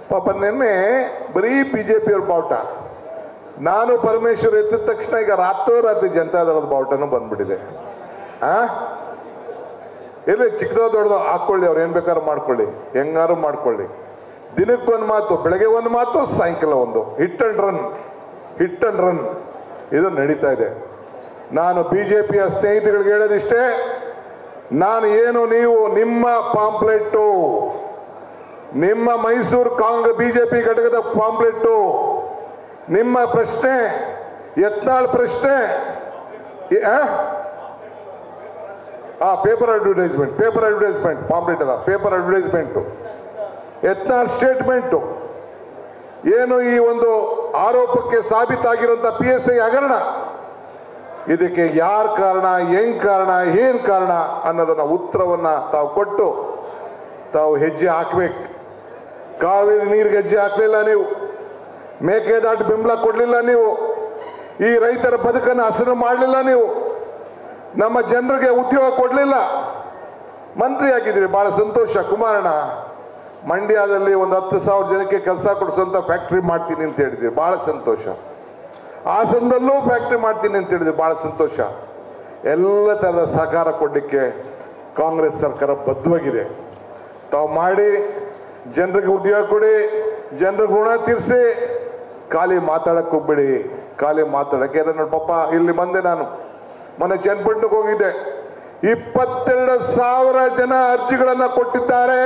ಪಾಪ ನಿನ್ನೆ ಬರೀ ಬಿಜೆಪಿ ಅವ್ರ ಬಾವುಟ ನಾನು ಪರಮೇಶ್ವರ್ ಎತ್ತಿದ ತಕ್ಷಣ ಈಗ ರಾತ್ರೋರಾತ್ರಿ ಜನತಾದಳದ ಬಾವುಟನು ಬಂದ್ಬಿಟ್ಟಿದೆ ಆ ಎಲ್ಲಿ ಚಿಕ್ಕದೋ ದೊಡ್ಡದೋ ಹಾಕೊಳ್ಳಿ ಅವ್ರು ಏನ್ ಬೇಕಾದ್ರೂ ಮಾಡ್ಕೊಳ್ಳಿ ಹೆಂಗಾರು ಮಾಡ್ಕೊಳ್ಳಿ ದಿನಕ್ಕೊಂದು ಮಾತು ಬೆಳಗ್ಗೆ ಒಂದು ಮಾತು ಸಾಯಂಕಾಲ ಒಂದು hit and run hit and run ಇದು ನಡೀತಾ ಇದೆ ನಾನು ಬಿಜೆಪಿಯ ಸ್ನೇಹಿತರಿಗೆ ಹೇಳೋದಿಷ್ಟೇ ನಾನು ಏನು ನೀವು ನಿಮ್ಮ ಪಾಂಪ್ಲೆಟ್ಟು ನಿಮ್ಮ ಮೈಸೂರು ಕಾಂಗ್ರೆಸ್ ಬಿಜೆಪಿ ಘಟಕದ ಪಾಂಪ್ಲೆಟ್ಟು ನಿಮ್ಮ ಪ್ರಶ್ನೆ ಯತ್ನಾಳ್ ಪ್ರಶ್ನೆ ಈ- ಆ? ಆ paper advertisement paper advertisement pamphlet ಅದ ಪೇಪರ್ ಅಡ್ವರ್ಟೈಸ್ಮೆಂಟ್ ಯತ್ನಾಳ್ ಸ್ಟೇಟ್ಮೆಂಟ್ ಏನು ಈ ಒಂದು ಆರೋಪಕ್ಕೆ ಸಾಬೀತಾಗಿರುವಂತ ಪಿ ಎಸ್ ಐ ಹಗರಣ ಇದಕ್ಕೆ ಯಾರ ಕಾರಣ ಹೆಂಗ್ ಕಾರಣ ಏನ್ ಕಾರಣ ಅನ್ನೋದನ್ನ ಉತ್ತರವನ್ನ ತಾವು ಕೊಟ್ಟು ತಾವು ಹೆಜ್ಜೆ ಹಾಕ್ಬೇಕು ಕಾವೇರಿ ನೀರಿಗೆ ಹೆಜ್ಜೆ ಹಾಕ್ಲಿಲ್ಲ ನೀವು ಮೇಕೆದಾಟು ಬೆಂಬಲ ಕೊಡ್ಲಿಲ್ಲ ನೀವು ಈ ರೈತರ ಬದುಕನ್ನು ಹಸಿರು ಮಾಡಲಿಲ್ಲ ನೀವು ನಮ್ಮ ಜನರಿಗೆ ಉದ್ಯೋಗ ಕೊಡ್ಲಿಲ್ಲ ಮಂತ್ರಿ ಆಗಿದ್ದೀರಿ ಬಹಳ ಸಂತೋಷ ಕುಮಾರಣ್ಣ ಮಂಡ್ಯದಲ್ಲಿ ಒಂದು ಹತ್ತು ಸಾವಿರ ಜನಕ್ಕೆ ಕೆಲಸ ಕೊಡಿಸುವಂತ ಫ್ಯಾಕ್ಟ್ರಿ ಮಾಡ್ತೀನಿ ಅಂತ ಹೇಳಿದ್ರಿ ಬಹಳ ಸಂತೋಷ ಹಾಸನದಲ್ಲೂ ಫ್ಯಾಕ್ಟ್ರಿ ಮಾಡ್ತೀನಿ ಅಂತ ಹೇಳಿದ್ರಿ ಬಹಳ ಸಂತೋಷ ಎಲ್ಲ ತರದ ಸಹಕಾರ ಕೊಡ್ಲಿಕ್ಕೆ ಕಾಂಗ್ರೆಸ್ ಸರ್ಕಾರ ಬದ್ಧವಾಗಿದೆ ತಾವು ಮಾಡಿ ಜನರಿಗೆ ಉದ್ಯೋಗ ಕೊಡಿ ಜನರಿಗೆ ಋಣ ತೀರಿಸಿ ಖಾಲಿ ಮಾತಾಡಕ್ ಹೋಗ್ಬೇಡಿ ಖಾಲಿ ಮಾತಾಡಕ್ಕೆ ಯಾರು ನೋಡಿ ಪಾಪ ಇಲ್ಲಿ ಬಂದೆ ನಾನು ಮೊನ್ನೆ ಚನ್ನಪಟ್ಟಣಕ್ಕೆ ಹೋಗಿದ್ದೆ ಇಪ್ಪತ್ತೆರಡು ಸಾವಿರ ಜನ ಅರ್ಜಿಗಳನ್ನ ಕೊಟ್ಟಿದ್ದಾರೆ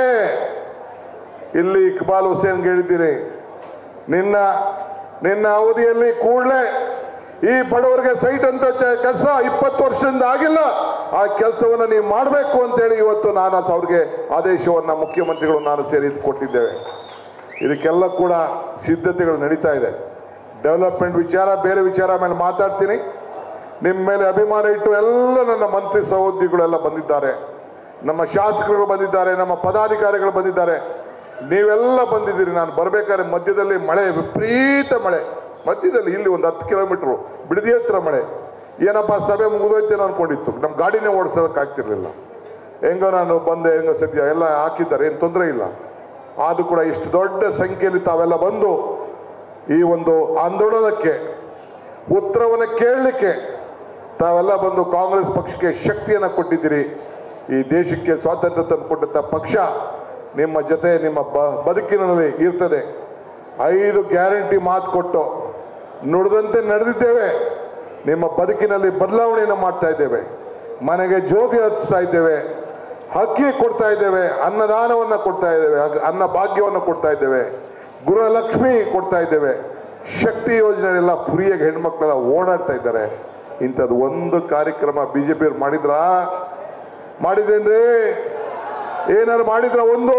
ಇಲ್ಲಿ ಇಕ್ಬಾಲ್ ಹುಸೇನ್ ಹೇಳಿದ್ದೀರಿ ನಿನ್ನ ನಿನ್ನ ಅವಧಿಯಲ್ಲಿ ಕೂಡಲೇ ಈ ಬಡವರಿಗೆ ಸೈಟ್ ಅಂತ ಕೆಲಸ ಇಪ್ಪತ್ತು ವರ್ಷದಿಂದ ಆಗಿಲ್ಲ ಆ ಕೆಲಸವನ್ನ ನೀವು ಮಾಡಬೇಕು ಅಂತೇಳಿ ಇವತ್ತು ನಾನು ಅವ್ರಿಗೆ ಆದೇಶವನ್ನ ಮುಖ್ಯಮಂತ್ರಿಗಳು ನಾನು ಸೇರಿ ಕೊಟ್ಟಿದ್ದೇವೆ ಇದಕ್ಕೆಲ್ಲ ಕೂಡ ಸಿದ್ಧತೆಗಳು ನಡೀತಾ ಇದೆ ಡೆವಲಪ್ಮೆಂಟ್ ವಿಚಾರ ಬೇರೆ ವಿಚಾರ ಮೇಲೆ ಮಾತಾಡ್ತೀನಿ ನಿಮ್ಮ ಮೇಲೆ ಅಭಿಮಾನ ಇಟ್ಟು ಎಲ್ಲ ನನ್ನ ಮಂತ್ರಿ ಸಹೋದ್ಯೋಗಿಗಳೆಲ್ಲ ಬಂದಿದ್ದಾರೆ ನಮ್ಮ ಶಾಸಕರು ಬಂದಿದ್ದಾರೆ ನಮ್ಮ ಪದಾಧಿಕಾರಿಗಳು ಬಂದಿದ್ದಾರೆ ನೀವೆಲ್ಲ ಬಂದಿದ್ದೀರಿ ನಾನು ಬರ್ಬೇಕಾದ್ರೆ ಮಧ್ಯದಲ್ಲಿ ಮಳೆ ವಿಪರೀತ ಮಳೆ ಮಧ್ಯದಲ್ಲಿ ಇಲ್ಲಿ ಒಂದು ಹತ್ತು ಕಿಲೋಮೀಟರ್ ಬಿಡದಿ ಹತ್ರ ಮಳೆ ಏನಪ್ಪ ಸಭೆ ಮುಗಿದೋಯ್ತೇನೋ ಅನ್ಕೊಂಡಿತ್ತು ನಮ್ಮ ಗಾಡಿನೇ ಓಡಿಸೋದಕ್ಕೆ ಆಗ್ತಿರ್ಲಿಲ್ಲ ಹೆಂಗೋ ನಾನು ಬಂದೆ ಹೆಂಗೋ ಸದ್ಯ ಎಲ್ಲ ಹಾಕಿದ್ದಾರೆ ಏನು ತೊಂದರೆ ಇಲ್ಲ ಆದ್ರೂ ಕೂಡ ಇಷ್ಟು ದೊಡ್ಡ ಸಂಖ್ಯೆಯಲ್ಲಿ ತಾವೆಲ್ಲ ಬಂದು ಈ ಒಂದು ಆಂದೋಲನಕ್ಕೆ ಉತ್ತರವನ್ನು ಕೇಳಲಿಕ್ಕೆ ತಾವೆಲ್ಲ ಬಂದು ಕಾಂಗ್ರೆಸ್ ಪಕ್ಷಕ್ಕೆ ಶಕ್ತಿಯನ್ನು ಕೊಟ್ಟಿದ್ದೀರಿ ಈ ದೇಶಕ್ಕೆ ಸ್ವಾತಂತ್ರ್ಯ ತಂದು ಕೊಟ್ಟಂತ ಪಕ್ಷ ನಿಮ್ಮ ಜೊತೆ ನಿಮ್ಮ ಬ- ಬದುಕಿನಲ್ಲಿ ಇರ್ತದೆ ಐದು ಗ್ಯಾರಂಟಿ ಮಾತು ಕೊಟ್ಟು ನುಡಿದಂತೆ ನಡೆದಿದ್ದೇವೆ ನಿಮ್ಮ ಬದುಕಿನಲ್ಲಿ ಬದಲಾವಣೆಯನ್ನು ಮಾಡ್ತಾ ಇದ್ದೇವೆ ಮನೆಗೆ ಜ್ಯೋತಿ ಹಚ್ಚಿಸ್ತಾ ಇದ್ದೇವೆ ಹಕ್ಕಿ ಕೊಡ್ತಾ ಇದ್ದೇವೆ ಅನ್ನದಾನವನ್ನ ಕೊಡ್ತಾ ಇದ್ದೇವೆ ಅಗ್- ಅನ್ನ ಭಾಗ್ಯವನ್ನು ಕೊಡ್ತಾ ಇದ್ದೇವೆ ಗೃಹಲಕ್ಷ್ಮಿ ಕೊಡ್ತಾ ಇದ್ದೇವೆ ಶಕ್ತಿ ಯೋಜನೆಯಲ್ಲ ಫ್ರೀಯಾಗಿ ಹೆಣ್ಮಕ್ಳೆಲ್ಲ ಓಡಾಡ್ತಾ ಇದ್ದಾರೆ ಇಂಥದ್ದು ಒಂದು ಕಾರ್ಯಕ್ರಮ ಬಿಜೆಪಿ ಅವ್ರು ಮಾಡಿದ್ರಾ ಮಾಡಿದೇನ್ರಿ ಏನಾರು ಮಾಡಿದ್ರ ಒಂದು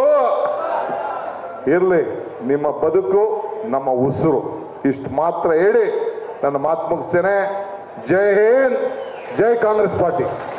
ಇರ್ಲಿ ನಿಮ್ಮ ಬದುಕು ನಮ್ಮ ಉಸಿರು ಇಷ್ಟು ಮಾತ್ರ ಹೇಳಿ ನನ್ನ ಮಾತು ಮುಗಿಸ್ತೇನೆ ಜೈ ಹಿಂದ್ ಜೈ ಕಾಂಗ್ರೆಸ್ ಪಾರ್ಟಿ